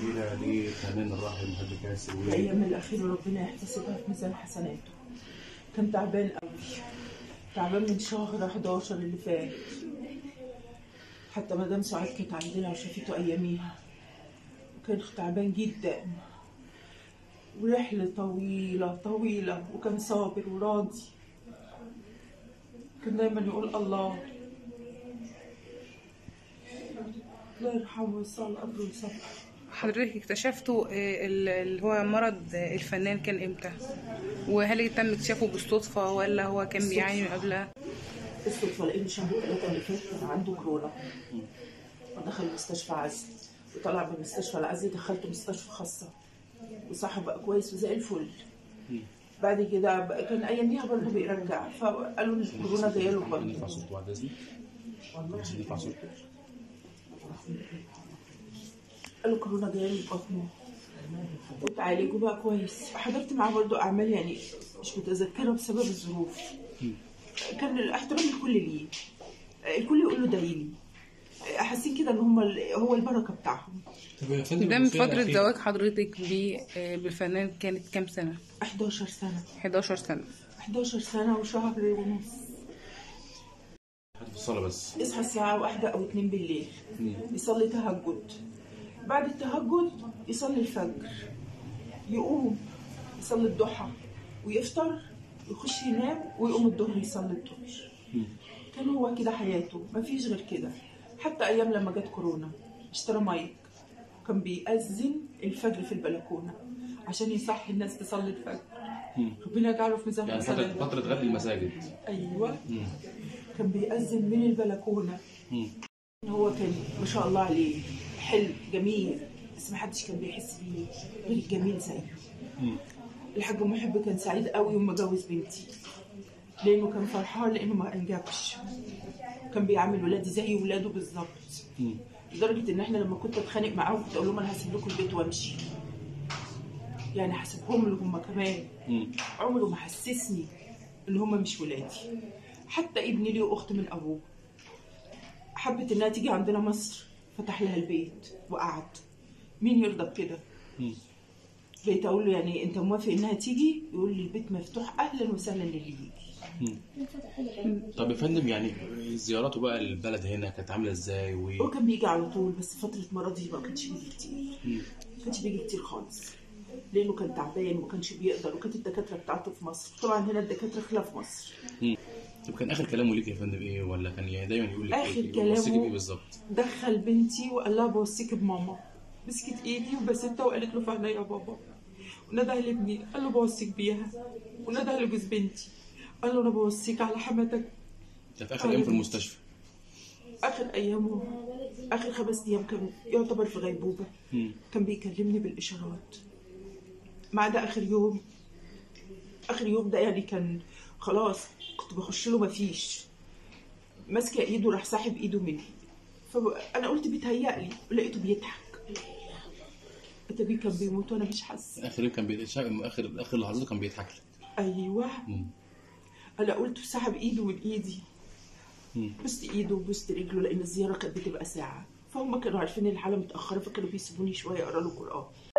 الأخيرة لفنان الراحل محمد كاسر و الأيام الأخيرة ربنا يحتسبها في ميزان حسناته كان تعبان قوي تعبان من شهر 11 اللي فات حتى مدام سعاد كانت عندنا وشافته أياميها وكان تعبان جدا ورحلة طويلة طويلة وكان صابر وراضي كان دايما يقول الله الله يرحمه ويسع القبر ويصبر حضرتك اكتشفتوا آه، ال- اللي هو مرض آه، الفنان كان امتى وهل تم اكتشافه بالصدفة ولا هو كان بيعاني من قبلها بالصدفة لأن شهر ثلاثة اللي فات كان عنده كورونا ودخل مستشفى عزل وطلع من مستشفى العزل دخلته مستشفى خاصة وصحه بقى كويس وزي الفل بعد كده بقى كان أياميها برضه بيرجع فقالوا إن الكورونا جاية له نرفع برضه صوته بعد إذنك نرفع صوته قالوا كورونا جاية له بطنه وتعالج وبقى كويس حضرت معاه برضه أعمال يعني مش متذكرة بسبب الظروف كان الاحترام الكل ليه الكل يقول له دايلي حاسين كده ان هم هو البركه بتاعهم طب يا فندم ده من الوصية فترة الأخيرة- زواج حضرتك بيه آه، بالفنان كانت كام سنة 11 سنه 11 سنة 11 سنه وشهر ونص حد في الصالة بس يصحى الساعه واحدة او اتنين بالليل يصلي تهجد بعد التهجد يصلي الفجر يقوم يصلي الضحى ويفطر يخش ينام ويقوم الظهر يصلي الظهر كان هو كده حياته مفيش غير كده حتى ايام لما جت كورونا اشترى مايك كان بيأذن الفجر في البلكونه عشان يصحي الناس تصلي الفجر ربنا يجعله في ميزان يعني فترة حسناته فترة غد المساجد ايوه مم. كان بيأذن من البلكونه مم. هو كان ما شاء الله عليه حلو جميل بس ما حدش كان بيحس بيه غير الجميل زيه مم. الحاج محب كان سعيد قوي يوم ما جوز بنتي لانه كان فرحان لانه ما انجبش كان بيعامل ولادي زي ولاده بالظبط مم. لدرجه ان احنا لما كنت اتخانق معاهم كنت اقول لهم انا هسيب لكم البيت وامشي يعني هسيبهم له هم كمان مم. عمره ما حسسني ان هم مش ولادي حتى ابني ليه اخت من ابوه حبت انها تيجي عندنا مصر فتح لها البيت وقعد مين يرضى بكده مم. بقيت اقول له يعني انت موافق انها تيجي يقول لي البيت مفتوح اهلا وسهلا للي يجي مم. طب يا فندم يعني زياراته بقى البلد هنا كانت عاملة ازاي و هو كان بيجي على طول بس فتره مرضي ما كانش بيجي كتير مم. ما كانش بيجي كتير خالص لانه كان تعبان وما كانش بيقدر وكانت الدكاتره بتاعته في مصر طبعا هنا الدكاتره خلاف مصر مم. طب كان آخر كلامه ليك يا فندم إيه ولا كان يعني دايما يقول لك آخر إيه كلامه- يوصيكي بإيه بالظبط؟ دخل بنتي وقال لها بوصيك بماما مسكت ايدي وبستها وقالت له في عينيا يا بابا وندى لابني قال له بوصيك بيها وندى لجوز بنتي قال له انا بوصيك على حماتك ده في آخر أيام في المستشفى اخر ايامه اخر خمس ايام كان يعتبر في غيبوبه مم. كان بيكلمني بالاشارات ما عدا اخر يوم اخر يوم ده يعني كان خلاص كنت بخش له مفيش ماسكه ايده راح ساحب ايده مني فانا قلت بيتهيألي ولقيته بيضحك اتاري كان بيموت وانا مش حاسه آخر يوم كان بيتشاق آخر آخر لحظته كان بيضحك لك ايوه مم. انا قلت سحب ايده من ايدي مم. بوست ايده وبوست رجله لان الزياره كانت بتبقى ساعه فهم كانوا عارفين ان الحاله متاخره فكانوا بيسيبوني شويه اقرا له قران